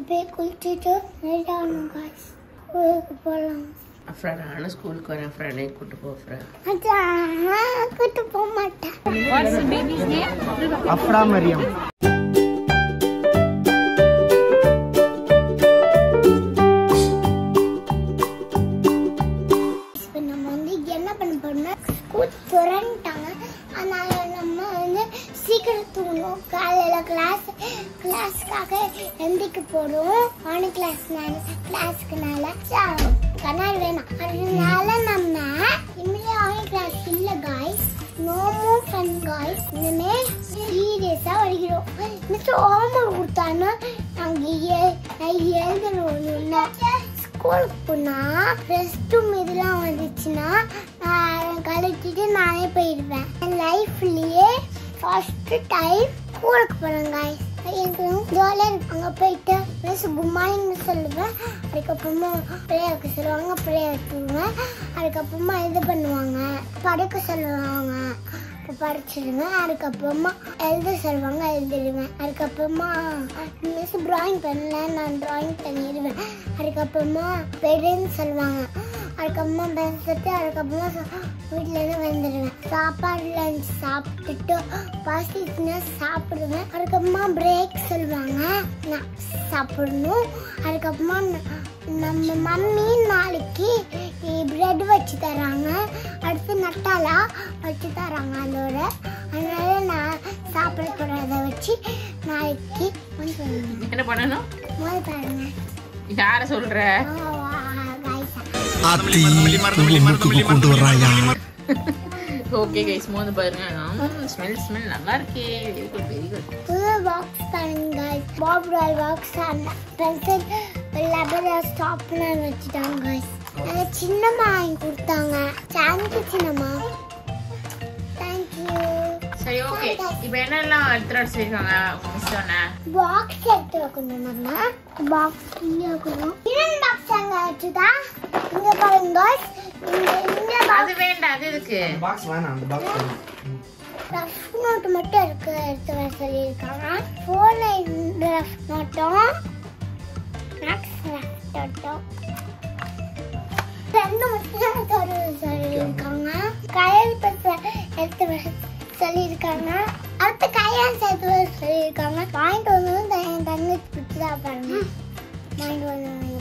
போய் குளிச்சுட்டு ரெடி ஆகணும் காய்ஸ் ஸ்கூலுக்கு போகலாம் அப்புறம் நானும் ஸ்கூலுக்கு வரேன் ஃப்ரெண்டை கூட்டு போ ஃப்ரெண்ட் அதான் கூட்டு போக மாட்டேன் அஃப்ரா மரியம் இப்போ நம்ம வந்து என்ன பண்ண போறோம்னா ஸ்கூல் திறந்துட்டாங்க அதனால நம்ம வந்து சீக்கிரம் தூங்கணும் காலையில் கிளாஸ் கிளாஸ்க்காக எந்திரிக்க போகிறோம் ஆன கிளாஸ்னால கிளாஸ்க்குனால கண்ணாடி வேணாம் அதனால நம்ம இனிமே ஆன கிளாஸ் இல்லை guys no more fun guys இனிமே சீரியஸாக வருகிறோம் மிஸ்டர் ஹோம்ஒர்க் கொடுத்தாங்கன்னா நாங்கள் எழுதணும் ஸ்கூலுக்கு போனா ரெஸ்ட் ரூம் இதெல்லாம் வந்துச்சுன்னா நான் கழிச்சிட்டு நானே போயிடுவேன் என் லைஃப்லயே ஃபர்ஸ்ட் டைம் ஸ்கூலுக்கு போனேன் காய்ஸ் எனக்கு ஜாலியாக இருக்கும் அங்கே போயிட்டு மிஸ் குட் மார்னிங் சொல்லுவேன் அதுக்கப்புறமா ப்ரேயருக்கு சொல்லுவாங்க ப்ரேயர் தூங்குவேன் அதுக்கப்புறமா இது பண்ணுவாங்க படுக்க சொல்லுவாங்க அப்போ படிச்சிடுவேன் அதுக்கப்புறமா எழுத சொல்லுவாங்க எழுதிடுவேன் அதுக்கப்புறமா மிஸ் ட்ராயிங் பண்ணல நான் ட்ராயிங் பண்ணிடுவேன் அதுக்கப்புறமா பெருன்னு சொல்லுவாங்க அதுக்கப்புறமா பேசிட்டு அதுக்கப்புறமா வீட்டிலேருந்து வந்துடுவேன் சாப்பாடு லஞ்ச் சாப்பிட்டுட்டு பசிச்சுன்னா சாப்பிடுவேன் அதுக்கப்புறமா பிரேக் சொல்லுவாங்க நான் சாப்பிடணும் அதுக்கப்புறமா ந- நம்ம மம்மி நாளைக்கு பிரெட் வச்சு தராங்க அடுத்து நட்டாலா வச்சு தராங்க அதோட அதனால நான் சாப்பிட போகிறத வச்சு நாளைக்கு வந்து என்ன பண்ணணும் முதல் பாருங்க யார சொல்ற காய்ஸா ஆத்தி மூக்குக்கு கொண்டு வர்றாயா ஓகே கைஸ் மோந்து பாருங்க ஸ்மெல் ஸ்மெல் நல்லா இருக்கே வெரி குட் வெரி குட் புது பாக்ஸ் பாருங்க பாப் ராய் பாக்ஸ் அந்த பென்சில் லெபர் ஸ்டாப்லாம் வச்சுட்டாங்க guys. எனக்கு சின்னம்மா வாங்கி கொடுத்தாங்க தேங்க்யூ சின்னம்மா தேங்க்யூ சரி ஓகே இப்போ என்னெல்லாம் எடுத்துட்டு வர சொல்லிருக்காங்க மிஸ் சொன்ன பாக்ஸ் எடுத்து வைக்கணும் நம்ம பாக்ஸ் இங்கே வைக்கணும் இன்னொரு பாக்ஸ் அங்கே வச்சுதா இங்கே பாருங்க guys. இந்த இந்த அது வேண்டாம் அது எதுக்கு பாக்ஸ் வேணாம் அந்த பாக்ஸ் ரஃப் நோட் மட்டும் இருக்கு எடுத்து வர சொல்லியிருக்காங்க ஃபோர் லைன் ரஃப் நோட்டும் மேக்ஸ் ரஃப் நோட்டும் ரெண்டு மட்டும் எடுத்து வர சொல்லியிருக்காங்க கையல் பத்த எடுத்து வர சொல்லியிருக்காங்க அடுத்து கையால் சேர்த்து வர சொல்லியிருக்காங்க வாங்கிட்டு வந்ததும் என் தண்ணி பிடிச்சதா பாருங்க வாங்கிட்டு வந்தது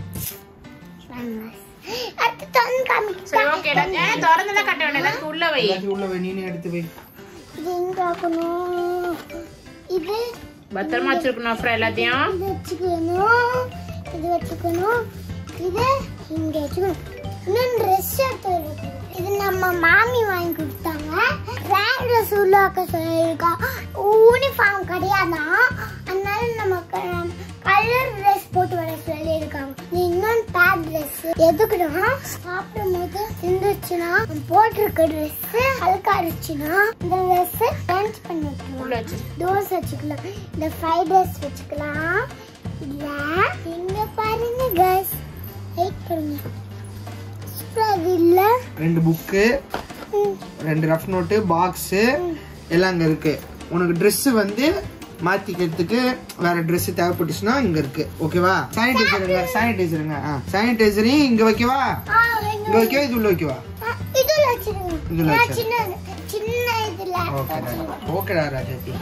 அடுத்து தொன்னு சரி ஓகே காமிக்கிட்டா திறந்துலாம் கட்ட வேண்டாம் எல்லாத்துக்கும் உள்ள வை எல்லாத்தையும் உள்ள வை நீனே எடுத்து வை இது எங்க ஆக்கணும் இது பத்திரமா வச்சிருக்கணும் அப்புறம் எல்லாத்தையும் இது வச்சுக்கணும் இது வச்சுக்கணும் இது இங்க வச்சுக்கணும் இன்னும் ட்ரெஸ் எடுத்து வைக்கணும். இது நம்ம மாமி வாங்கி கொடுத்தாங்க ரேர் ட்ரெஸ் உள்ளாக்க சொல்லியிருக்கா யூனிஃபார்ம் கிடையாதான் அதனால நம்ம கலர் ட்ரெஸ் போட்டு வர சொல்லியிருக்காங்க இது இன்னொன்று பேட் ட்ரெஸ் எதுக்குன்னா சாப்பிடும் போது சிந்துச்சுன்னா போட்டிருக்க ட்ரெஸ் அழுக்கா இருந்துச்சுன்னா இந்த ட்ரெஸ் லஞ்ச் பண்ணி உள்ள விட்டுருவாங்க வச்சு தோசை வச்சுக்கலாம் இந்த ஃப்ரைட் ரைஸ் வச்சுக்கலாம் இல்ல இங்க பாருங்க கேஸ் வெயிட் பண்ணுங்க சூப்பரா இது இல்ல ரெண்டு புக்கு ம், ரெண்டு ரஃப் நோட்டு பாக்ஸு எல்லாம் அங்கே இருக்கு உனக்கு Dress வந்து மாத்திக்கிறதுக்கு வேற Dress தேவைப்பட்டுச்சுன்னா இங்க இருக்கு ஓகேவா சானிடைசருங்க சானிடைசருங்க ஆ சானிடைசரையும் இங்க வைக்கவா ஆ, வைங்க. இங்க வைக்கவா இது உள்ள வைக்கவா ஆ, இதுல வச்சிருங்க இதுல நான் வச்சிரு. சின்ன சின்ன இதுல ஓகேடா ஓகேடா ராஜாத்தி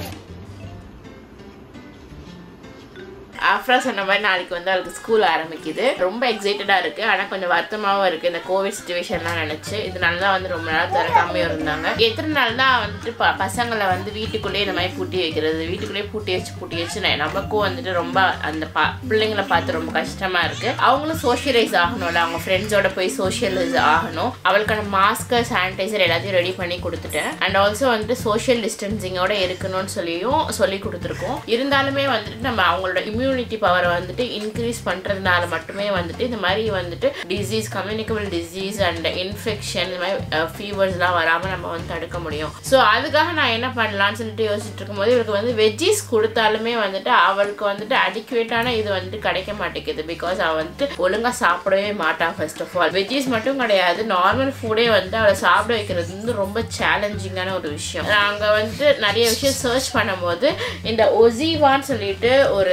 ஆஃப்ரா சொன்ன மாதிரி நாளைக்கு வந்து அவளுக்கு ஸ்கூல் ஆரம்பிக்குது ரொம்ப எக்ஸைட்டடா இருக்கு ஆனா கொஞ்சம் வருத்தமாவும் இருக்கு இந்த கோவிட் சுச்சுவேஷன்லாம் நினைச்சு இதனால தான் வந்து ரொம்ப நாள் திறக்காம இருந்தாங்க எத்தனை நாள் தான் வந்துட்டு ப- பசங்களை வந்து வீட்டுக்குள்ளேயே இந்த மாதிரி பூட்டி வைக்கிறது வீட்டுக்குள்ளேயே பூட்டி வச்சு பூட்டி வச்சு ந- நமக்கும் வந்துட்டு ரொம்ப அந்த பா பிள்ளைங்களை பார்த்து ரொம்ப கஷ்டமா இருக்கு அவங்களும் சோஷியலைஸ் ஆகணும்ல அவங்க ஃப்ரெண்ட்ஸோட போய் சோஷியலைஸ் ஆகணும் அவளுக்கான மாஸ்க் சானிடைசர் எல்லாத்தையும் ரெடி பண்ணி கொடுத்துட்டேன் அண்ட் ஆல்சோ வந்துட்டு சோஷியல் டிஸ்டன்சிங்கோட இருக்கணும்னு சொல்லியும் சொல்லி கொடுத்துருக்கோம் இருந்தாலுமே வந்துட்டு நம்ம அவங்களோட இம்யூனிட்டி பவரை வந்துட்டு இன்க்ரீஸ் பண்றதுனால மட்டுமே வந்துட்டு இந்த மாதிரி வந்துட்டு disease communicable disease and infection இந்த மாதிரி ஃபீவர்ஸ்லாம் வராமல் நம்ம வந்து தடுக்க முடியும் ஸோ அதுக்காக நான் என்ன பண்ணலாம்னு சொல்லிட்டு யோசிச்சுட்டு இருக்கும்போது இவருக்கு வந்து வெஜ்ஜீஸ் கொடுத்தாலுமே வந்துட்டு அவளுக்கு வந்துட்டு அடிக்குவேட்டான இது வந்துட்டு கிடைக்க மாட்டேங்குது பிகாஸ் அவள் வந்துட்டு ஒழுங்காக சாப்பிடவே மாட்டா ஃபர்ஸ்ட் ஆஃப் ஆல் வெஜ்ஜீஸ் மட்டும் கிடையாது நார்மல் ஃபுட்டே வந்து அவளை சாப்பிட வைக்கிறது வந்து ரொம்ப சேலஞ்சிங்கான ஒரு விஷயம் நாங்கள் வந்துட்டு நிறைய விஷயம் சர்ச் பண்ணும்போது இந்த ஒசிவான்னு சொல்லிட்டு ஒரு விஷயம்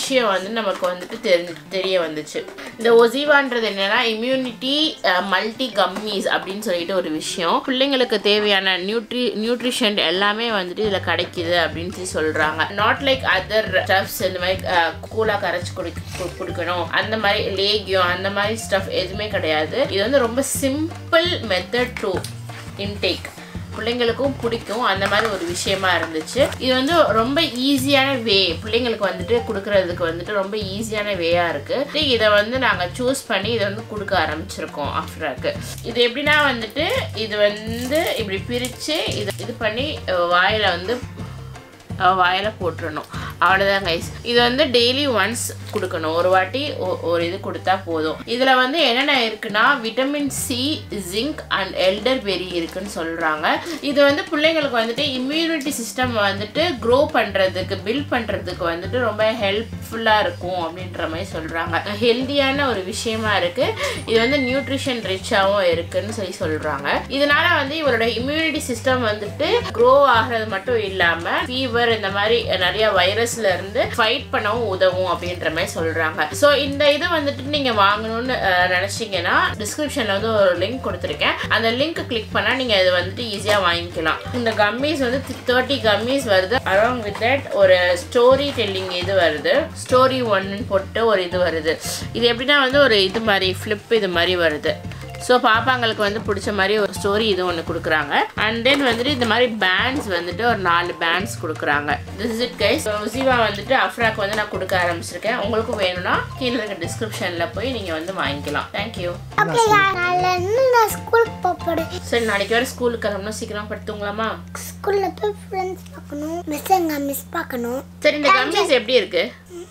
விஷயம் வந்து நமக்கு வந்துட்டு தெரிஞ்சு தெரிய வந்துச்சு இந்த ஒசிவான்றது என்னன்னா இம்யூனிட்டி மல்டி கம்மிஸ் அப்படின்னு சொல்லிட்டு ஒரு விஷயம் பிள்ளைங்களுக்கு தேவையான நியூட்ரி நியூட்ரிஷன் எல்லாமே வந்துட்டு இதில் கிடைக்குது அப்படின்னு சொல்லி சொல்கிறாங்க நாட் லைக் அதர் ஸ்டஃப்ஸ் இந்த மாதிரி கூலாக கரைச்சி குடி கு- குடிக்கணும் அந்த மாதிரி லேகியம் அந்த மாதிரி ஸ்டஃப் எதுவுமே கிடையாது இது வந்து ரொம்ப சிம்பிள் மெத்தட் டு இன்டேக் பிள்ளைங்களுக்கும் பிடிக்கும் அந்த மாதிரி ஒரு விஷயமா இருந்துச்சு இது வந்து ரொம்ப ஈஸியான வே பிள்ளைங்களுக்கு வந்துட்டு கொடுக்கறதுக்கு வந்துட்டு ரொம்ப ஈஸியான வேயா இருக்கு இதை வந்து நாங்க சூஸ் பண்ணி இதை வந்து கொடுக்க ஆரம்பிச்சிருக்கோம் ஆஃப்டராக்கு இது எப்படின்னா வந்துட்டு இது வந்து இப்படி பிரிச்சு இது இது பண்ணி அஹ், வாயில வந்து அஹ், வாயில போட்டுறணும் அவ்வளோதான் கைஸ் இது வந்து டெய்லி ஒன்ஸ் கொடுக்கணும் ஒரு வாட்டி ஒ- ஒரு இது கொடுத்தா போதும் இதில் வந்து என்னென்ன இருக்குன்னா vitamin C zinc and elderberry இருக்குன்னு சொல்கிறாங்க இது வந்து பிள்ளைங்களுக்கு வந்துட்டு இம்யூனிட்டி சிஸ்டம் வந்துட்டு க்ரோ பண்ணுறதுக்கு பில்ட் பண்ணுறதுக்கு வந்துட்டு ரொம்ப ஹெல்ப்ஃபுல்லாக இருக்கும் அப்படின்ற மாதிரி சொல்கிறாங்க ஹெல்த்தியான ஒரு விஷயமா இருக்குது இது வந்து நியூட்ரிஷன் ரிச்சாகவும் இருக்குன்னு சொல்லி சொல்கிறாங்க இதனால வந்து இவரோட இம்யூனிட்டி சிஸ்டம் வந்துட்டு க்ரோ ஆகிறது மட்டும் இல்லாமல் ஃபீவர் இந்த மாதிரி நிறைய வைரஸ்ல இருந்து ஃபைட் பண்ணவும் உதவும் அப்படின்ற மாதிரி சொல்றாங்க ஸோ இந்த இது வந்துட்டு நீங்க வாங்கணும்னு அஹ், நினைச்சீங்கன்னா டிஸ்கிரிப்ஷன்ல வந்து ஒரு லிங்க் கொடுத்துருக்கேன் அந்த லிங்க் கிளிக் பண்ணா நீங்க இது வந்துட்டு ஈஸியா வாங்கிக்கலாம் இந்த கம்மிஸ் வந்து தேர்ட்டி கம்மிஸ் வருது அலாங் வித் தட் ஒரு ஸ்டோரி டெல்லிங் இது வருது ஸ்டோரி ஒன்னு போட்டு ஒரு இது வருது இது எப்படின்னா வந்து ஒரு இது மாதிரி ஃப்ளிப் இது மாதிரி வருது ஸோ பாப்பாங்களுக்கு வந்து பிடிச்ச மாதிரி ஒரு ஸ்டோரி இது ஒன்று கொடுக்குறாங்க அண்ட் தென் வந்துட்டு இந்த மாதிரி பேண்ட்ஸ் வந்துட்டு ஒரு நாலு பேண்ட்ஸ் கொடுக்குறாங்க this is it guys Jeeva வந்துட்டு அஃப்ராக்கு வந்து நான் கொடுக்க ஆரம்பிச்சிருக்கேன் உங்களுக்கும் வேணும்னா கீழே இருக்க டிஸ்கிரிப்ஷனில் போய் நீங்கள் வந்து வாங்கிக்கலாம் தேங்க்யூ ஓகே நாளைல இருந்து நான் ஸ்கூலுக்கு போக போறேன் சரி நாளைக்கு வர ஸ்கூலுக்கு கிளம்பணும் சீக்கிரம் படுத்துங்களாமா ஸ்கூல்ல போய் ஃப்ரெண்ட்ஸ் பார்க்கணும் மிஸ் எங்க மிஸ் பார்க்கணும் சரி இந்த கம்மிஸ் எப்படி இருக்கு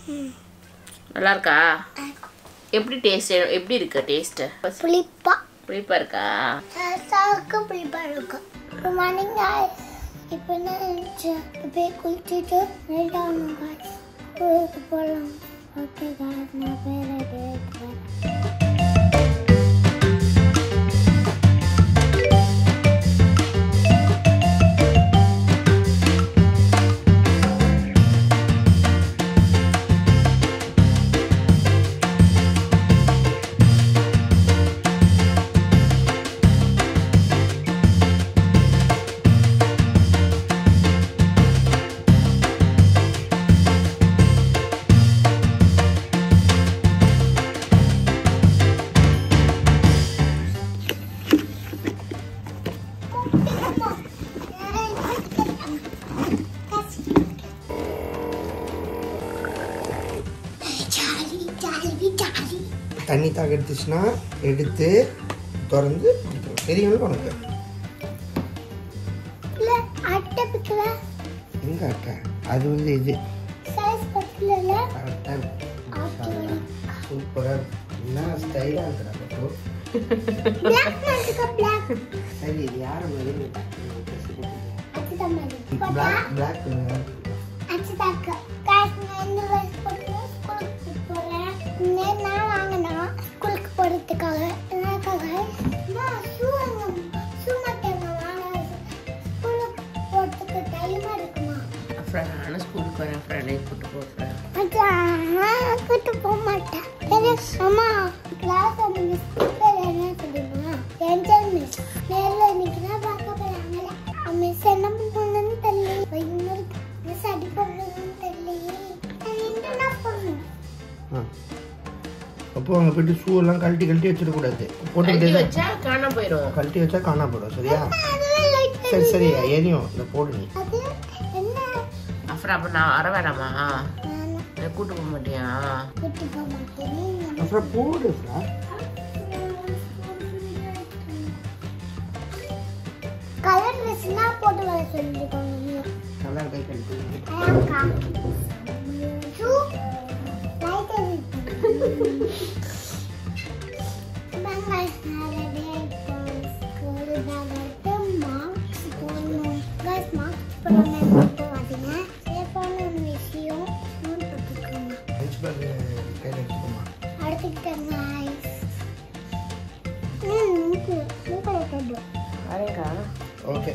நல்லா இருக்கா எப்படி டேஸ்ட் எப்படி இருக்கு டேஸ்ட்டு புளிப்பா புளிப்பா இருக்கா சாருக்கு புளிப்பா இருக்கும் குட் மார்னிங் காய்ஸ் இப்போ என்ன இருந்துச்சு போய் குளிச்சுட்டு ரெடி ஆகணும் காய்ஸ் ஸ்கூலுக்கு போகலாம் ஓகே காய்ஸ் நான் போய் ரெடி ஆகிக்கிறேன் ஜாலி ஜாலி ஜாலி தண்ணி தாக எடுத்துச்சுன்னா எடுத்து திறந்து குடிக்கணும். தெரியும்ல உனக்கு இல்ல அட்டை பிக்கல எங்க அக்கா அது வந்து இது சைஸ் பக்கல கரெக்டாக சூப்பராக என்ன ஸ்டைலாக இருக்கிறாங்க பிளாக் மாதிரி பிளாக் சரி இது யார் மாதிரி அதுதான் மாதிரி பிளாக் பிளாக் அச்சுதாக்கு காசு நான் இந்த வயசு போட்டு ஸ்கூலுக்கு போறேன் நேற்று நான் வாங்கினா ஸ்கூலுக்கு போறதுக்காக எனக்காக நான் ஷூ ஷூ மட்டும் வாங்க ஸ்கூலுக்கு போறதுக்கு டைமா இருக்குமா அப்புறம் நானும் ஸ்கூலுக்கு வரேன் ஃப்ரெண்டை கூட்டு போகிறேன் அதான் கூட்டு போக மாட்டேன் சரி அம்மா கிளாஸ் அந்த மிஸ் பேர் என்ன சொல்லுமா ஏஞ்சல் மிஸ் நேரில் இன்னைக்கு தான் பார்க்க போறாங்கல்ல மிஸ் என்ன பண்ணுன்னு தெரியல இன்னொரு மிஸ் அடி பண்ணுறதுன்னு தெரியலையே நான் என்ன பண்ணணும் ஆ அப்போ அங்கே போயிட்டு ஷூ எல்லாம் கழட்டி கழட்டி வச்சிடக்கூடாது போட்டுக்கிட்டே கட்டி தான் வச்சா காணாம போயிடும் கழட்டி வச்சா காணா போயிடும் சரியா அதெல்லாம் லைட் சரி சரி எரியும் இந்த போடு நீ அது என்ன அப்புறம் அப்போ நான் வர வேணாமா நான் என்னை கூட்டு போக மாட்டியா கூட்டு போக மாட்டேன் அப்புறம் போடு ஃப்ரா கலர் ட்ரெஸ்லாம் போட்டு வர சொல்லிருக்காங்க நல்லா கை கழட்டி அக்கா ஷூ லைட் எரியுது லஞ்ச் பேக் கையில் எடுத்துக்கோமா வரேங்கா okay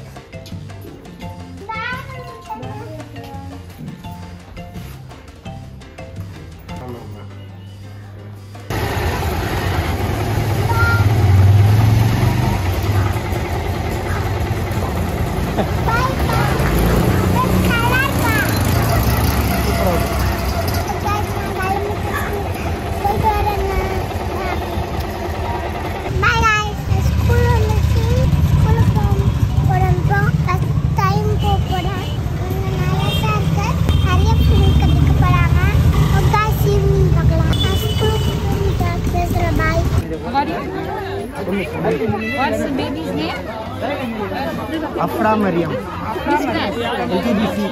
What's the baby's name? Afra Mariam LTBC.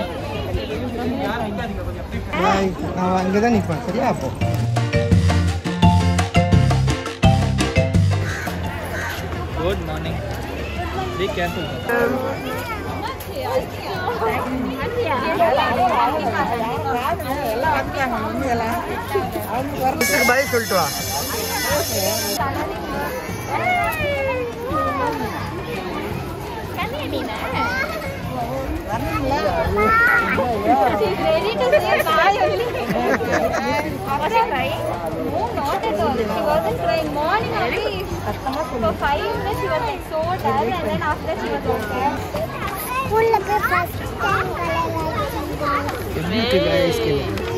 Bye. நான் அங்கே தான் நிற்பேன் சரியா அப்போ Good morning. Be careful. பாய் சொல்லிட்டு வா She's ready to say bye only. Was she crying? No, not at all. She wasn't crying. Morning only, for five minutes she was like so dull and then after that she was okay. ஸ்கூல்ல போய் first time colour எப்படி இருக்கு guys கேளு